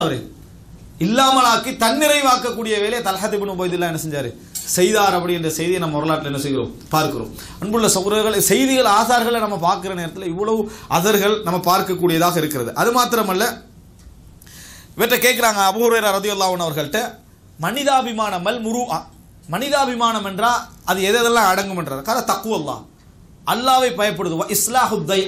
அவரு இல்லாமலாக்கி தன்னிறைவாக்கக்கூடிய வேலையை தல்ஹத் இப்னு உபைதுல்லா என்ன செஞ்சாரு செய்தார் அப்படி என்ற செய்தியை நம்ம வரலாற்றில் என்ன செய்கிறோம் பார்க்கிறோம் அன்புள்ள சகோதரர்கள் செய்திகள் ஆசார்களை நம்ம பார்க்கிற நேரத்தில் இவ்வளவு அதர்கள் நம்ம பார்க்கக்கூடியதாக இருக்கிறது அது மாத்திரமல்ல இவற்றை கேட்குறாங்க அபூர்வரா ரதியுல்லாஹன் அவர்கள்ட்ட மனிதாபிமானம் மல் முரு மனிதாபிமானம் என்றா அது எது எதெல்லாம் அடங்கும்ன்றது கார தக்குவல்லா அல்லாவை பயப்படுது இஸ்லாஹுத்தை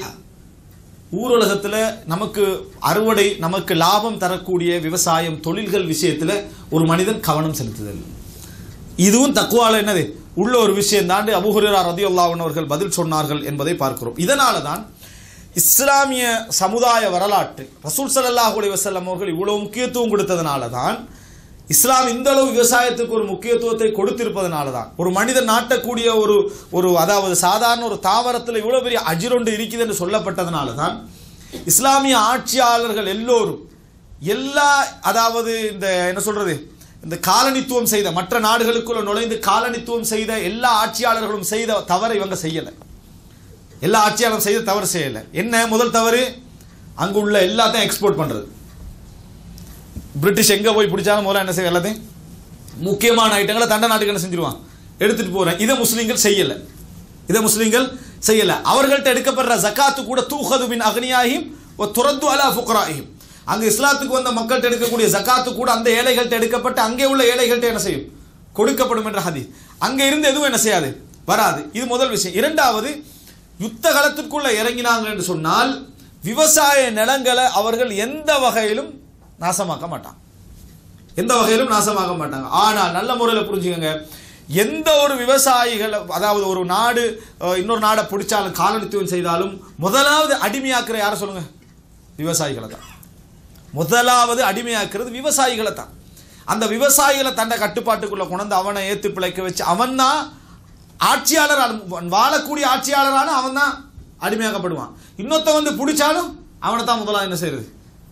ஊரலகத்தில் நமக்கு அறுவடை நமக்கு லாபம் தரக்கூடிய விவசாயம் தொழில்கள் விஷயத்தில் ஒரு மனிதன் கவனம் செலுத்துதல் இதுவும் தக்குவால என்னது உள்ள ஒரு விஷயம் தாண்டி அபுஹுரா ரதியுல்லாஹன் அவர்கள் பதில் சொன்னார்கள் என்பதை பார்க்கிறோம் இதனால தான் இஸ்லாமிய சமுதாய வரலாற்று ரசூல் ஸல்லல்லாஹு அலைஹி வஸல்லம் அவர்கள் இவ்வளவு முக்கியத்துவம் கொடுத்ததனால தான் இஸ்லாம் இந்த அளவு விவசாயத்துக்கு ஒரு முக்கியத்துவத்தை கொடுத்திருப்பதனால தான் ஒரு மனிதன் நாட்டக்கூடிய ஒரு ஒரு அதாவது சாதாரண ஒரு தாவரத்தில் இவ்வளவு பெரிய அஜிரொண்டு இருக்குது என்று சொல்லப்பட்டதனால தான் இஸ்லாமிய ஆட்சியாளர்கள் எல்லோரும் எல்லா அதாவது இந்த என்ன சொல்றது இந்த காலனித்துவம் செய்த மற்ற நாடுகளுக்குள்ள நுழைந்து காலனித்துவம் செய்த எல்லா ஆட்சியாளர்களும் செய்த தவறை இவங்க செய்யலை எல்லா ஆட்சியாளரும் செய்த தவறு செய்யலை என்ன முதல் தவறு அங்கு உள்ள எல்லாத்தையும் எக்ஸ்போர்ட் பண்றது பிரிட்டிஷ் எங்க போய் பிடிச்சாலும் முதல்ல என்ன செய்ய எல்லாத்தையும் முக்கியமான ஐட்டங்களை தண்ட நாட்டுக்கு என்ன செஞ்சிருவான் எடுத்துட்டு போறேன் இதை முஸ்லீம்கள் செய்யல இதை முஸ்லீம்கள் செய்யல அவர்கள்ட்ட எடுக்கப்படுற ஜக்காத்து கூட தூஹது பின் அக்னியாகிம் ஒ துரத்து அலா ஃபுக்ராஹிம் அங்க இஸ்லாத்துக்கு வந்த மக்கள்கிட்ட எடுக்கக்கூடிய ஜக்காத்து கூட அந்த ஏழைகள்ட்ட எடுக்கப்பட்டு அங்கே உள்ள ஏழைகள்ட்ட என்ன செய்யும் கொடுக்கப்படும் என்ற ஹதீஸ் அங்க இருந்து எதுவும் என்ன செய்யாது வராது இது முதல் விஷயம் இரண்டாவது யுத்த களத்திற்குள்ள இறங்கினாங்க என்று சொன்னால் விவசாய நிலங்களை அவர்கள் எந்த வகையிலும் நாசமாக்க மாட்டாங்க எந்த வகையிலும் நாசமாக்க மாட்டாங்க ஆனால் நல்ல முறையில் புரிஞ்சுக்கங்க எந்த ஒரு விவசாயிகள் அதாவது ஒரு நாடு அஹ், இன்னொரு நாடை பிடிச்சாலும் காலனித்துவம் செய்தாலும் முதலாவது அடிமையாக்குற யாரை சொல்லுங்க விவசாயிகளை தான் முதலாவது அடிமையாக்குறது விவசாயிகளை தான் அந்த விவசாயிகளை தன்னை கட்டுப்பாட்டுக்குள்ள கொண்டு அவனை ஏத்து பிழைக்க வச்சு அவன் தான் ஆட்சியாளர் வாழக்கூடிய ஆட்சியாளரான அவன் தான் அடிமையாக்கப்படுவான் இன்னொருத்த வந்து பிடிச்சாலும் அவனை தான் முதலாவது என்ன செய்யறது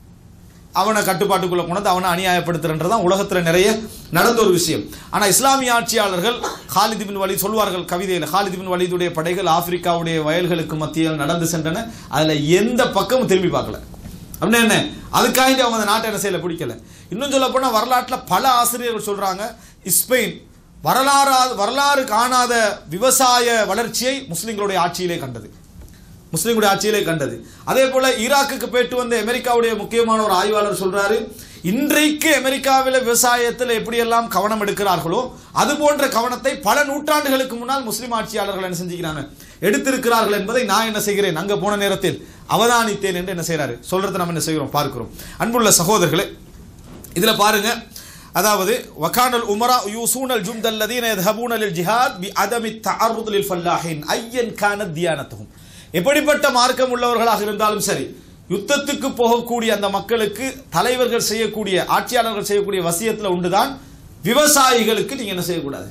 அவனை கட்டுப்பாட்டுக்குள்ள கொண்டு அவனை அநியாயப்படுத்துறன்றது தான் உலகத்தில் நிறைய நடந்த ஒரு விஷயம் ஆனால் இஸ்லாமிய ஆட்சியாளர்கள் ஹாலித் பின் வலி சொல்வார்கள் கவிதையில் ஹாலித் பின் வலிதுடைய படைகள் ஆப்பிரிக்காவுடைய வயல்களுக்கு மத்தியில் நடந்து சென்றன அதில் எந்த பக்கமும் திரும்பி பார்க்கல அப்படின்னா என்ன அதுக்காக அவங்க அந்த நாட்டை என்ன செய்யல பிடிக்கல இன்னும் சொல்ல போனால் வரலாற்றில் பல ஆசிரியர்கள் சொல்றாங்க ஸ்பெயின் வரலாறா வரலாறு காணாத விவசாய வளர்ச்சியை முஸ்லிம்களுடைய ஆட்சியிலே கண்டது முஸ்லிம்களுடைய ஆட்சியிலே கண்டது அதே போல ஈராக்குக்கு போயிட்டு வந்த அமெரிக்காவுடைய முக்கியமான ஒரு ஆய்வாளர் சொல்றாரு இன்றைக்கு அமெரிக்காவில் விவசாயத்தில் எப்படியெல்லாம் கவனம் எடுக்கிறார்களோ அது போன்ற கவனத்தை பல நூற்றாண்டுகளுக்கு முன்னால் முஸ்லிம் ஆட்சியாளர்கள் என்ன செஞ்சுக்கிறாங்க எடுத்திருக்கிறார்கள் என்பதை நான் என்ன செய்கிறேன் அங்க போன நேரத்தில் அவதானித்தேன் என்று என்ன செய்றாரு சொல்றதை நம்ம என்ன செய்கிறோம் பார்க்கிறோம் அன்புள்ள சகோதரர்களே இதுல பாருங்க அதாவது வகானல் உமரா யூசூனல் ஜும்தல்லதீன யذهبون للجهاد بعدم التعرض للفلاحين ايا كانت ديانتهم எப்படிப்பட்ட மார்க்கம் உள்ளவர்களாக இருந்தாலும் சரி யுத்தத்துக்கு போகக்கூடிய அந்த மக்களுக்கு தலைவர்கள் செய்யக்கூடிய ஆட்சியாளர்கள் செய்யக்கூடிய வசியத்தில் உண்டுதான் விவசாயிகளுக்கு நீங்க என்ன செய்யக்கூடாது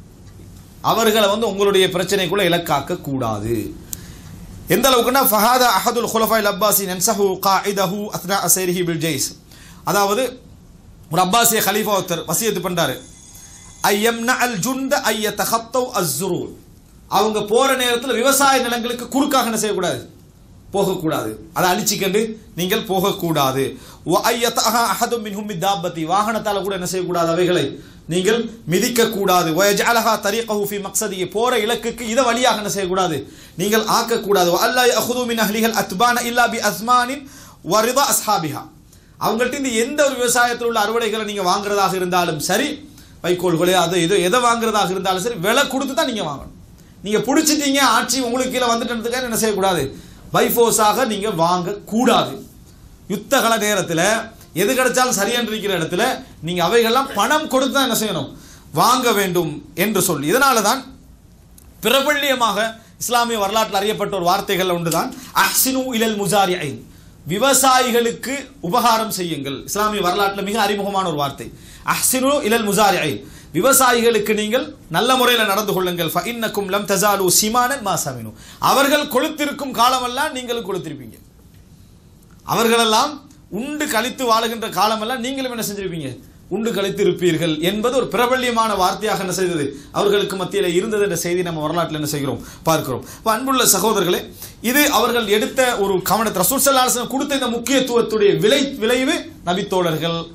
அவர்களை வந்து உங்களுடைய பிரச்சனைக்குள்ள இலக்காக்க கூடாது எந்த அளவுக்குன்னா ஃபஹாதா அஹதுல் குலஃபாய் அப்பாசி நன்சஹு காயிதஹு அத்னா அசைரிஹி பில் ஜெய்ஸ் அதாவது ஒரு அப்பாசிய கலீஃபா ஒருத்தர் வசியத்து பண்றாரு ஐயம்ன அல் ஜுந்த ஐய தஹத்தவ் அஸ்ஸுரூர் அவங்க போற நேரத்தில் விவசாய நிலங்களுக்கு குறுக்காக என்ன செய்யக்கூடாது போகக்கூடாது அதை அழிச்சிக்கண்டு நீங்கள் போகக்கூடாது வ ஐயத்தஹ அஹதும் மின்ஹும் மித்தாபத்தி வாகனத்தால கூட என்ன செய்யக்கூடாது அவைகளை நீங்கள் மிதிக்க கூடாது வயஜஅலஹா தரீகஹு ஃபி மக்ஸதிஹி போற இலக்குக்கு இதை வழியாக என்ன செய்யக்கூடாது நீங்கள் ஆக்கக்கூடாது வ அல்லா யஅஹுது மின் அஹ்லிஹல் அத்பான இல்லா பி அஸ்மானின் வரிதா அஸ்ஹாபிஹா அவங்கள்ட்ட இந்த எந்த ஒரு விவசாயத்தில் உள்ள அறுவடைகளை நீங்க வாங்குறதாக இருந்தாலும் சரி வைக்கோல்களே அது இது எதை வாங்குறதாக இருந்தாலும் சரி விலை கொடுத்து தான் நீங்க வாங்கணும் நீங்க பிடிச்சிட்டீங்க ஆட்சி உங்களுக்கு கீழே வந்துட்டதுக்காக என்ன செய்யக்கூடாது பைஃபோர்ஸாக நீங்க வாங்க கூடாது யுத்த கால நேரத்தில் எது கிடைச்சாலும் சரியான இருக்கிற இடத்துல நீங்க அவைகள்லாம் பணம் கொடுத்து தான் என்ன செய்யணும் வாங்க வேண்டும் என்று சொல்லி இதனால தான் பிரபல்யமாக இஸ்லாமிய வரலாற்றில் அறியப்பட்ட ஒரு வார்த்தைகள் உண்டுதான் அஹ்சினு இலல் முஜாரி ஐன் விவசாயிகளுக்கு உபகாரம் செய்யுங்கள் இஸ்லாமிய வரலாற்றில் மிக அறிமுகமான ஒரு வார்த்தை அஹ்சினு இலல் முஜாரி ஐன் விவசாயிகளுக்கு நீங்கள் நல்ல முறையில் நடந்து கொள்ளுங்கள் ஃபஇன்னக்கும் லம் தஸாலு சிமானன் மா சமினு அவர்கள் கொளுத்திருக்கும் காலமெல்லாம் நீங்களும் கொளுத்திருப்பீங்க அவர்களெல்லாம் உண்டு கழித்து வாழுகின்ற காலமெல்லாம் நீங்களும் என்ன செஞ்சிருப்பீங்க உண்டு கழித்து இருப்பீர்கள் என்பது ஒரு பிரபல்யமான வார்த்தையாக என்ன செய்தது அவர்களுக்கு மத்தியில் இருந்தது என்ற செய்தி நம்ம வரலாற்றில் என்ன செய்கிறோம் பார்க்கிறோம் அப்ப அன்புள்ள சகோதரர்களே இது அவர்கள் எடுத்த ஒரு கவனத்தை ரசூல் ஸல்லல்லாஹு அலைஹி வஸல்லம் கொடுத்த இந்த முக்கியத்துவத்துடைய விளை விளைவு நபித்தோழர்கள்